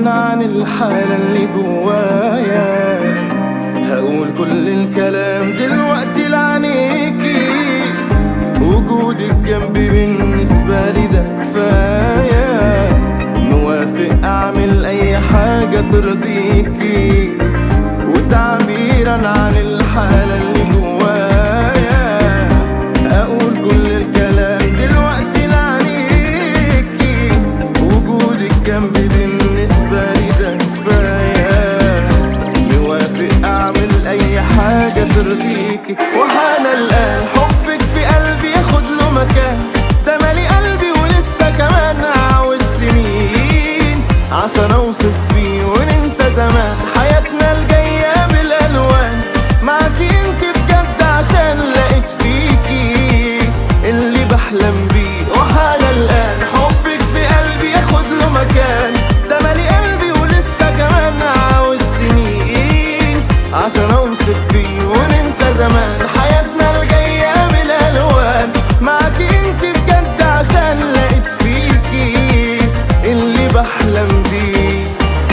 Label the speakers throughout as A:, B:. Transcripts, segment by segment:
A: تعبيرا عن الحالة اللي جوايا هقول كل الكلام دلوقتي لعينيكي وجودك جنبي بالنسبة لي ده كفاية موافق أعمل أي حاجة ترضيكي وتعبيرا عن الحالة اللي جوايا أقول كل الكلام دلوقتي لعينيكي وجودك جنبي بالنسبة لي ده كفاية موافق أعمل أي حاجة ترضيكي وحان الآن حبك في قلبي ياخد له مكان ده مالي قلبي ولسه كمان عاوز سنين عشان أوصف فيه وننسى زمان حياتنا الجاية بالألوان معاكي انت بجد عشان لقيت فيكي اللي بحلم بيه وحان الآن حبك في قلبي ياخد له مكان ده مالي قلبي ولسه كمان عاوز سنين عشان اوصف فيه وننسى زمان حياتنا الجاية بالألوان معاكي انت بجد عشان لقيت فيكي اللي بحلم بيه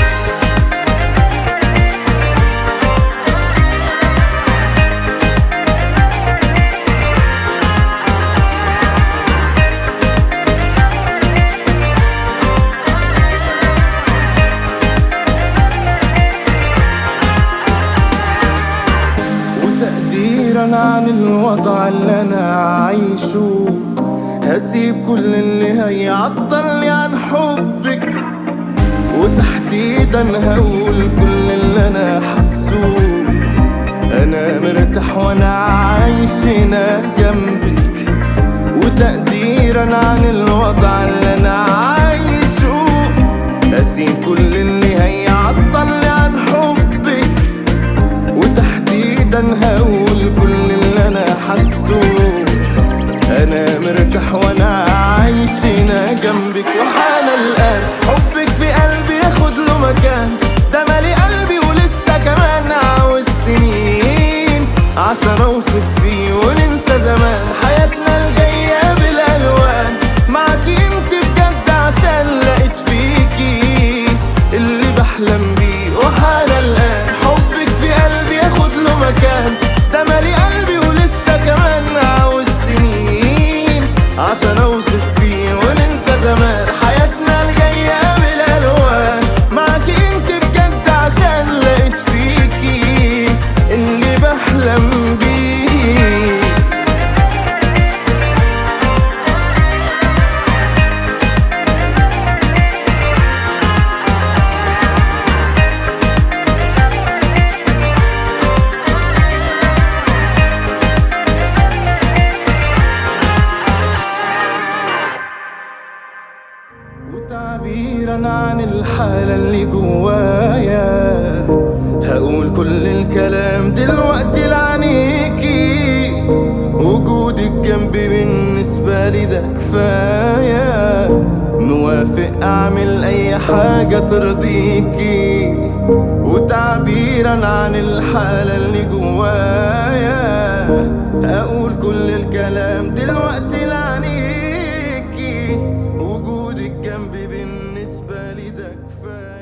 A: وتقديرا عن الوضع اللي انا عايشه هسيب كل اللي هيعطلني عن حبك وتحديدا هقول كل اللي انا حاسه انا مرتاح وانا عايش هنا جنبك وتقديرا عن الوضع اللي انا عايشه اسيب كل اللي هيعطلني عن حبك وتحديدا هقول كل اللي انا حاسه انا مرتاح وانا عايش هنا جنبك وحان الان حبك في قلبي ياخد له مكان ده مالي قلبي ولسه كمان عاوز سنين عشان اوصف فيه وننسى زمان حياتنا الجاية بالالوان معاكي انت بجد عشان لقيت فيكي اللي بحلم بيه وحان الان حبك في قلبي ياخد له مكان ده مالي قلبي ولسه كمان عاوز سنين عشان اوصف فيه وننسى زمان حياتنا الجاية بالالوان معاكي انت بجد عشان لقيت فيكي اللي بحلم بيه وتعبيرا عن الحالة اللي جوايا هقول كل الكلام دلوقتي لعينيكي وجودك جنبي بالنسبة لي ده كفاية موافق أعمل أي حاجة ترضيكي وتعبيرا عن الحالة اللي جوايا هقول كل الكلام دلوقتي لعينيكي وجودك جنبي بالنسبة لي ده كفاية